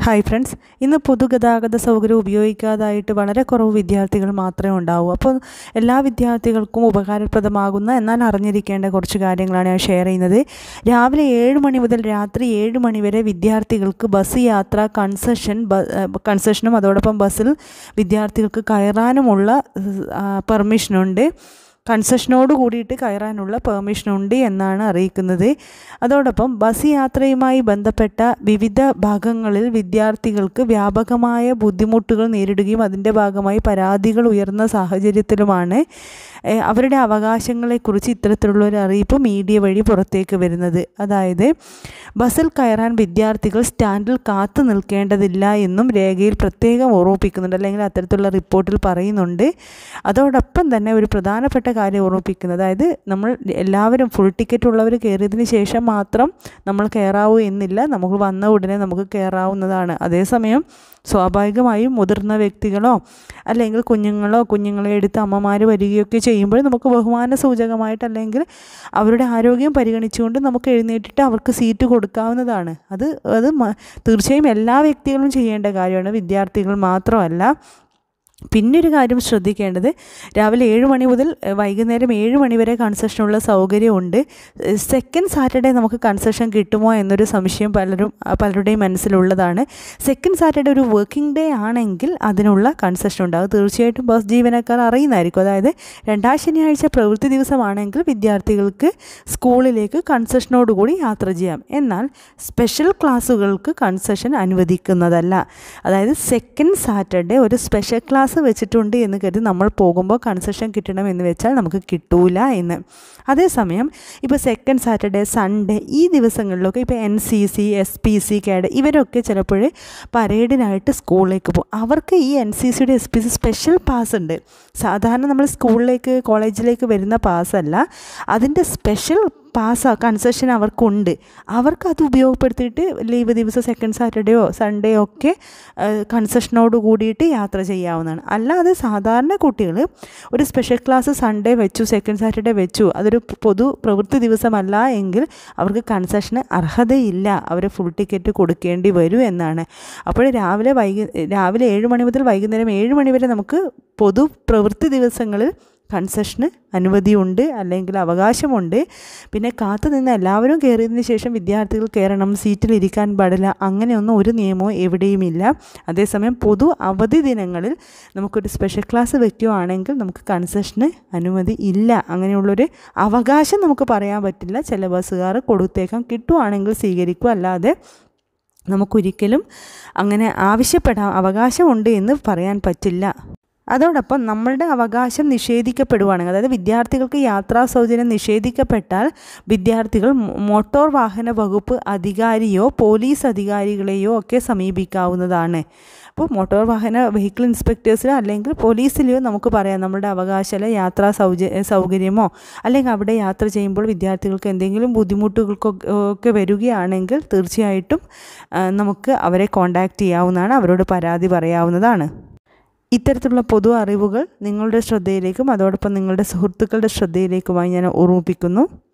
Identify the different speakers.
Speaker 1: hi friends ഇന്ന് പൊതുഗതാഗത സൗകര്യം ഉപയോഗിക്കാതായിട്ട് വളരെ കുറവ് വിദ്യാർത്ഥികൾ മാത്രമേ ഉണ്ടാവൂ അപ്പോൾ എല്ലാ വിദ്യാർത്ഥികൾക്കും ഉപകാരപ്രദമാകുന്ന എന്നാൽ അറിഞ്ഞിരിക്കേണ്ട കുറച്ച് കാര്യങ്ങളാണ് ഞാൻ ഷെയർ ചെയ്യുന്നത് രാവിലെ ഏഴ് മണി മുതൽ രാത്രി ഏഴ് മണി വരെ വിദ്യാർത്ഥികൾക്ക് ബസ് യാത്ര കൺസെഷൻ കൺസെഷനും അതോടൊപ്പം ബസ്സിൽ വിദ്യാർത്ഥികൾക്ക് കയറാനുമുള്ള പെർമിഷനുണ്ട് കൺസെഷനോട് കൂടിയിട്ട് കയറാനുള്ള പെർമിഷൻ ഉണ്ട് എന്നാണ് അറിയിക്കുന്നത് അതോടൊപ്പം ബസ് യാത്രയുമായി ബന്ധപ്പെട്ട വിവിധ ഭാഗങ്ങളിൽ വിദ്യാർത്ഥികൾക്ക് വ്യാപകമായ ബുദ്ധിമുട്ടുകൾ നേരിടുകയും അതിൻ്റെ ഭാഗമായി പരാതികൾ ഉയർന്ന സാഹചര്യത്തിലുമാണ് അവരുടെ അവകാശങ്ങളെക്കുറിച്ച് ഇത്തരത്തിലുള്ള ഒരു അറിയിപ്പ് മീഡിയ വഴി പുറത്തേക്ക് വരുന്നത് അതായത് ബസ്സിൽ കയറാൻ വിദ്യാർത്ഥികൾ സ്റ്റാൻഡിൽ കാത്തു നിൽക്കേണ്ടതില്ല എന്നും രേഖയിൽ പ്രത്യേകം ഓർമ്മിപ്പിക്കുന്നുണ്ട് അല്ലെങ്കിൽ അത്തരത്തിലുള്ള റിപ്പോർട്ടിൽ പറയുന്നുണ്ട് അതോടൊപ്പം തന്നെ ഒരു പ്രധാനപ്പെട്ട കാര്യം ഓർമ്മിപ്പിക്കുന്നത് അതായത് നമ്മൾ എല്ലാവരും ഫുൾ ടിക്കറ്റ് ഉള്ളവർ കയറിയതിന് ശേഷം മാത്രം നമ്മൾ കയറാവൂ എന്നില്ല നമുക്ക് വന്ന ഉടനെ നമുക്ക് കയറാവുന്നതാണ് അതേസമയം സ്വാഭാവികമായും മുതിർന്ന വ്യക്തികളോ അല്ലെങ്കിൽ കുഞ്ഞുങ്ങളോ കുഞ്ഞുങ്ങളെ എടുത്ത് അമ്മമാർ വരികയൊക്കെ ചെയ്യുമ്പോൾ നമുക്ക് ബഹുമാന സൂചകമായിട്ട് അല്ലെങ്കിൽ അവരുടെ ആരോഗ്യം പരിഗണിച്ചുകൊണ്ട് നമുക്ക് എഴുന്നേറ്റിട്ട് അവർക്ക് സീറ്റ് കൊടുക്കാവുന്നതാണ് അത് അത് തീർച്ചയായും എല്ലാ വ്യക്തികളും ചെയ്യേണ്ട കാര്യമാണ് വിദ്യാർത്ഥികൾ മാത്രമല്ല പിന്നൊരു കാര്യം ശ്രദ്ധിക്കേണ്ടത് രാവിലെ ഏഴ് മണി മുതൽ വൈകുന്നേരം ഏഴ് മണി വരെ കൺസെഷനുള്ള സൗകര്യമുണ്ട് സെക്കൻഡ് സാറ്റർഡേ നമുക്ക് കൺസെഷൻ കിട്ടുമോ എന്നൊരു സംശയം പലരും പലരുടെയും മനസ്സിലുള്ളതാണ് സെക്കൻഡ് സാറ്റർഡേ ഒരു വർക്കിംഗ് ഡേ ആണെങ്കിൽ അതിനുള്ള കൺസെഷൻ ഉണ്ടാകും തീർച്ചയായിട്ടും ബസ് ജീവനക്കാർ അറിയുന്നതായിരിക്കും അതായത് രണ്ടാം ശനിയാഴ്ച പ്രവൃത്തി ദിവസമാണെങ്കിൽ വിദ്യാർത്ഥികൾക്ക് സ്കൂളിലേക്ക് കൺസെഷനോടുകൂടി യാത്ര ചെയ്യാം എന്നാൽ സ്പെഷ്യൽ ക്ലാസ്സുകൾക്ക് കൺസെഷൻ അനുവദിക്കുന്നതല്ല അതായത് സെക്കൻഡ് സാറ്റർഡേ ഒരു സ്പെഷ്യൽ ക്ലാസ് ക്ലാസ് വെച്ചിട്ടുണ്ട് എന്ന് കരുതി നമ്മൾ പോകുമ്പോൾ കൺസെഷൻ കിട്ടണം എന്ന് വെച്ചാൽ നമുക്ക് കിട്ടൂല എന്ന് അതേസമയം ഇപ്പോൾ സെക്കൻഡ് സാറ്റർഡേ സൺഡേ ഈ ദിവസങ്ങളിലൊക്കെ ഇപ്പോൾ N C C S P C കാഡ് ഇവരൊക്കെ ചിലപ്പോൾ പരേഡിനായിട്ട് സ്കൂളിലേക്ക് പോകും അവർക്ക് ഈ എൻ സി സിയുടെ S P C special pass ഉണ്ട് സാധാരണ നമ്മൾ സ്കൂളിലേക്ക് കോളേജിലേക്ക് വരുന്ന പാസ്സല്ല അതിൻ്റെ സ്പെഷ്യൽ പാസ് കൺസെഷൻ അവർക്കുണ്ട് അവർക്ക് അത് ഉപയോഗപ്പെടുത്തിയിട്ട് ലീവ് ദിവസം സെക്കൻഡ് സാറ്റർഡേയോ സൺഡേയോ ഒക്കെ കൺസെഷനോട് കൂടിയിട്ട് യാത്ര ചെയ്യാവുന്നതാണ് അല്ലാതെ സാധാരണ കുട്ടികൾ ഒരു സ്പെഷ്യൽ ക്ലാസ് സൺഡേ വെച്ചു സെക്കൻഡ് സാറ്റർഡേ വെച്ചു അതൊരു പൊതു പ്രവൃത്തി ദിവസമല്ല എങ്കിൽ അവർക്ക് കൺസെഷന് അർഹതയില്ല അവർ ഫുൾ ടിക്കറ്റ് കൊടുക്കേണ്ടി വരും എന്നാണ് അപ്പോൾ രാവിലെ വൈകി രാവിലെ ഏഴ് മണി മുതൽ വൈകുന്നേരം ഏഴ് മണി വരെ നമുക്ക് പൊതു പ്രവൃത്തി ദിവസങ്ങളിൽ കൺസെഷന് അനുമതിയുണ്ട് അല്ലെങ്കിൽ അവകാശമുണ്ട് പിന്നെ കാത്തു നിന്ന് എല്ലാവരും കയറിയതിന് ശേഷം വിദ്യാർത്ഥികൾ കയറണം സീറ്റിൽ ഇരിക്കാൻ പാടില്ല അങ്ങനെയൊന്നും ഒരു നിയമവും എവിടെയുമില്ല അതേസമയം പൊതു അവധി ദിനങ്ങളിൽ നമുക്കൊരു സ്പെഷ്യൽ ക്ലാസ് വയ്ക്കുകയാണെങ്കിൽ നമുക്ക് കൺസെഷന് അനുമതി ഇല്ല അങ്ങനെയുള്ളൊരു അവകാശം നമുക്ക് പറയാൻ പറ്റില്ല ചില ബസ്സുകാർ കൊടുത്തേക്കാം കിട്ടുവാണെങ്കിൽ സ്വീകരിക്കും അല്ലാതെ നമുക്കൊരിക്കലും അങ്ങനെ ആവശ്യപ്പെടാൻ അവകാശമുണ്ട് എന്ന് പറയാൻ പറ്റില്ല അതോടൊപ്പം നമ്മളുടെ അവകാശം നിഷേധിക്കപ്പെടുവാണെങ്കിൽ അതായത് വിദ്യാർത്ഥികൾക്ക് യാത്രാ സൗജന്യം നിഷേധിക്കപ്പെട്ടാൽ വിദ്യാർത്ഥികൾ മോട്ടോർ വാഹന വകുപ്പ് അധികാരിയോ പോലീസ് അധികാരികളെയോ ഒക്കെ സമീപിക്കാവുന്നതാണ് അപ്പോൾ മോട്ടോർ വാഹന വെഹിക്കിൾ ഇൻസ്പെക്ടേഴ്സിലോ അല്ലെങ്കിൽ പോലീസിലെയോ നമുക്ക് പറയാം നമ്മുടെ അവകാശല യാത്രാ സൗജ സൗകര്യമോ അല്ലെങ്കിൽ അവിടെ യാത്ര ചെയ്യുമ്പോൾ വിദ്യാർത്ഥികൾക്ക് എന്തെങ്കിലും ബുദ്ധിമുട്ടുകൾക്കൊക്കെ വരികയാണെങ്കിൽ തീർച്ചയായിട്ടും നമുക്ക് അവരെ കോൺടാക്റ്റ് ചെയ്യാവുന്നതാണ് അവരോട് പരാതി പറയാവുന്നതാണ് ഇത്തരത്തിലുള്ള പൊതു അറിവുകൾ നിങ്ങളുടെ ശ്രദ്ധയിലേക്കും അതോടൊപ്പം നിങ്ങളുടെ സുഹൃത്തുക്കളുടെ ശ്രദ്ധയിലേക്കുമായി ഞാൻ ഓർമ്മിപ്പിക്കുന്നു